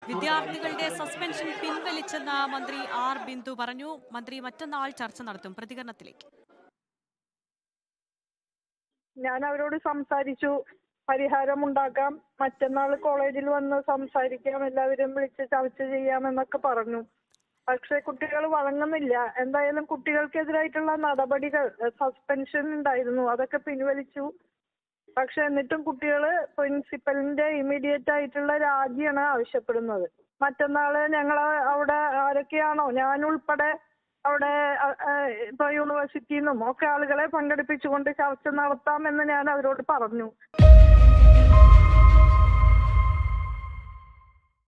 വിദ്യാർത്ഥികളുടെ സസ്പെൻഷൻ പിൻവലിച്ചെന്ന് മന്ത്രി ആർ ബിന്ദു പറഞ്ഞു മന്ത്രി മറ്റന്നാൾ ചർച്ച നടത്തും പ്രതികരണത്തിലേക്ക് ഞാൻ അവരോട് സംസാരിച്ചു പരിഹാരം ഉണ്ടാക്കാം മറ്റന്നാൾ കോളേജിൽ വന്ന് സംസാരിക്കാം എല്ലാവരും വിളിച്ച് ചർച്ച ചെയ്യാമെന്നൊക്കെ പറഞ്ഞു പക്ഷെ കുട്ടികൾ വഴങ്ങുന്നില്ല എന്തായാലും കുട്ടികൾക്കെതിരായിട്ടുള്ള നടപടികൾ സസ്പെൻഷൻ ഉണ്ടായിരുന്നു അതൊക്കെ പിൻവലിച്ചു പക്ഷെ എന്നിട്ടും കുട്ടികൾ പ്രിൻസിപ്പലിന്റെ ഇമ്മീഡിയറ്റ് ആയിട്ടുള്ള രാജിയാണ് ആവശ്യപ്പെടുന്നത് മറ്റന്നാള് ഞങ്ങൾ അവിടെ ആരൊക്കെയാണോ ഞാൻ ഉൾപ്പെടെ അവിടെ അ- ആ, ഇപ്പൊ യൂണിവേഴ്സിറ്റിയിൽ നിന്നും ഒക്കെ ആളുകളെ പങ്കെടുപ്പിച്ചുകൊണ്ട് ചർച്ച നടത്താമെന്ന് ഞാൻ അവരോട് പറഞ്ഞു